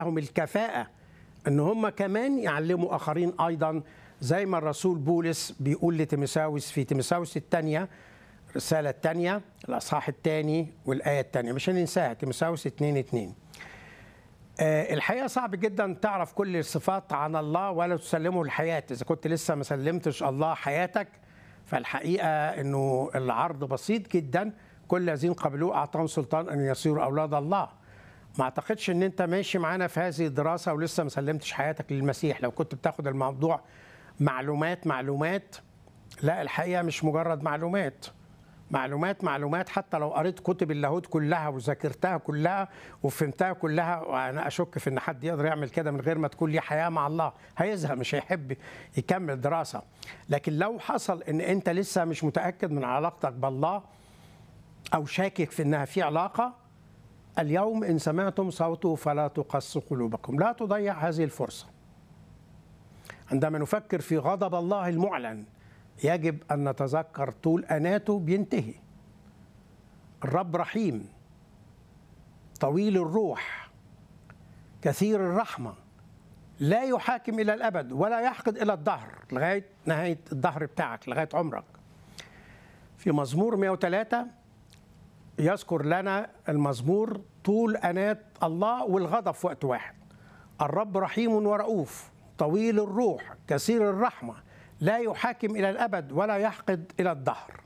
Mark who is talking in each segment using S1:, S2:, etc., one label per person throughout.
S1: هم الكفاءة ان هم كمان يعلموا اخرين ايضا زي ما الرسول بولس بيقول لتيموثاوس في تيموثاوس الثانية الرسالة الثانية الأصحاح الثاني والآية الثانية مش هننساها تيموثاوس 2 2 آه، الحقيقة صعب جدا تعرف كل الصفات عن الله ولا تسلمه الحياة إذا كنت لسه ما سلمتش الله حياتك فالحقيقة أنه العرض بسيط جدا كل الذين قبلوه أعطاهم سلطان أن يصيروا أولاد الله ما اعتقدش ان انت ماشي معانا في هذه الدراسه ولسه ما سلمتش حياتك للمسيح لو كنت بتاخد الموضوع معلومات معلومات لا الحقيقه مش مجرد معلومات معلومات معلومات حتى لو قريت كتب اللاهوت كلها وذاكرتها كلها وفهمتها كلها وانا اشك في ان حد يقدر يعمل كده من غير ما تكون ليه حياه مع الله هيزهق مش هيحب يكمل دراسه لكن لو حصل ان انت لسه مش متاكد من علاقتك بالله او شاكك في انها في علاقه اليوم ان سمعتم صوته فلا تقسوا قلوبكم لا تضيع هذه الفرصه عندما نفكر في غضب الله المعلن يجب ان نتذكر طول اناته بينتهي الرب رحيم طويل الروح كثير الرحمه لا يحاكم الى الابد ولا يحقد الى الدهر لغايه نهايه الدهر بتاعك لغايه عمرك في مزمور 103 يذكر لنا المزمور طول انات الله والغضب في وقت واحد الرب رحيم ورؤوف طويل الروح كثير الرحمه لا يحاكم الى الابد ولا يحقد الى الدهر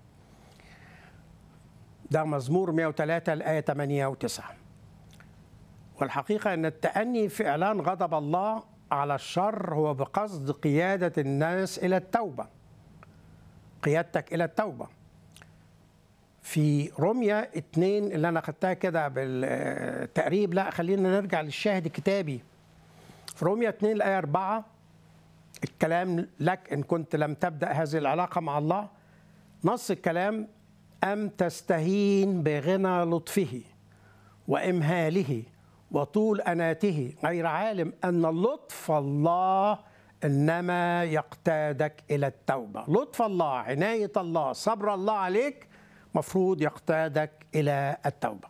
S1: ده مزمور 103 الايه 8 و9 والحقيقه ان التاني في اعلان غضب الله على الشر هو بقصد قياده الناس الى التوبه قيادتك الى التوبه في روميا اتنين اللي انا خدتها كده بالتقريب لا خلينا نرجع للشاهد الكتابي في روميا 2 الايه 4 الكلام لك ان كنت لم تبدا هذه العلاقه مع الله نص الكلام ام تستهين بغنى لطفه وامهاله وطول اناته غير عالم ان لطف الله انما يقتادك الى التوبه لطف الله عنايه الله صبر الله عليك مفروض يقتادك الى التوبه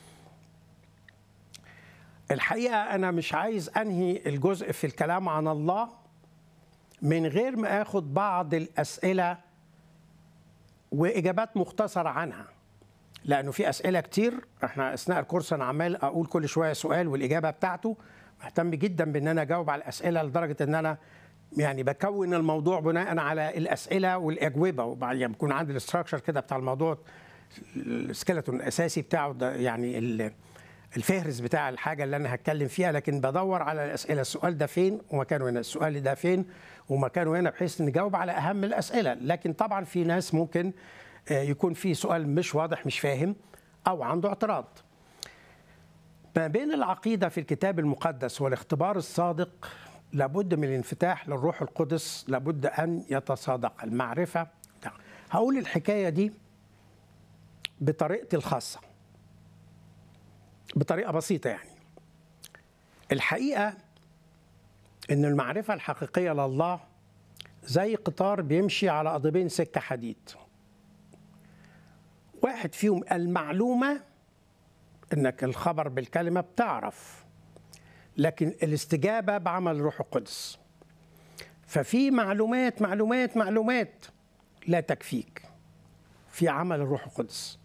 S1: الحقيقه انا مش عايز انهي الجزء في الكلام عن الله من غير ما اخد بعض الاسئله واجابات مختصره عنها لانه في اسئله كتير احنا اثناء الكورس انا عمال اقول كل شويه سؤال والاجابه بتاعته مهتم جدا بان انا اجاوب على الاسئله لدرجه ان انا يعني بكون الموضوع بناء على الاسئله والاجوبه وبعد يعني بيكون عندي الاستراكشر كده بتاع الموضوع السكeleton الاساسي بتاعه ده يعني الفهرس بتاع الحاجه اللي انا هتكلم فيها لكن بدور على الاسئله السؤال ده فين ومكانه هنا السؤال ده فين ومكانه هنا بحيث نجاوب على اهم الاسئله لكن طبعا في ناس ممكن يكون في سؤال مش واضح مش فاهم او عنده اعتراض ما بين العقيده في الكتاب المقدس والاختبار الصادق لابد من الانفتاح للروح القدس لابد ان يتصادق المعرفه هقول الحكايه دي بطريقتي الخاصه بطريقه بسيطه يعني الحقيقه ان المعرفه الحقيقيه لله زي قطار بيمشي على قضيبين سكه حديد واحد فيهم المعلومه انك الخبر بالكلمه بتعرف لكن الاستجابه بعمل الروح القدس ففي معلومات معلومات معلومات لا تكفيك في عمل الروح القدس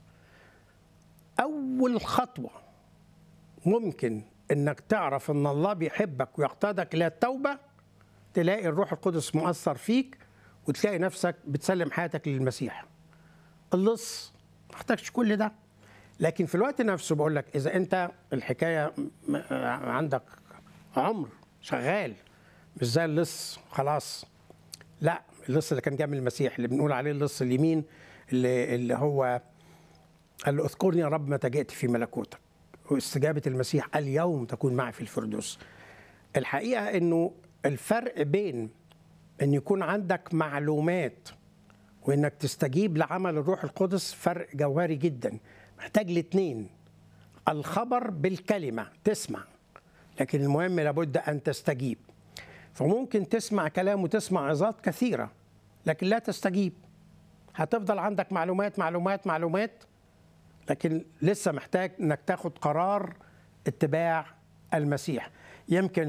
S1: اول خطوه ممكن انك تعرف ان الله بيحبك ويقتادك الى التوبه تلاقي الروح القدس مؤثر فيك وتلاقي نفسك بتسلم حياتك للمسيح اللص ما محتاجش كل ده لكن في الوقت نفسه بقول لك اذا انت الحكايه عندك عمر شغال مش زي اللص خلاص لا اللص اللي كان جنب المسيح اللي بنقول عليه اللص اليمين اللي, اللي هو قال له اذكرني يا رب متى جئت في ملكوتك واستجابه المسيح اليوم تكون معي في الفردوس الحقيقه انه الفرق بين ان يكون عندك معلومات وانك تستجيب لعمل الروح القدس فرق جوهري جدا محتاج الاثنين الخبر بالكلمه تسمع لكن المهم لابد ان تستجيب فممكن تسمع كلام وتسمع عظات كثيره لكن لا تستجيب هتفضل عندك معلومات معلومات معلومات لكن لسه محتاج انك تاخد قرار اتباع المسيح يمكن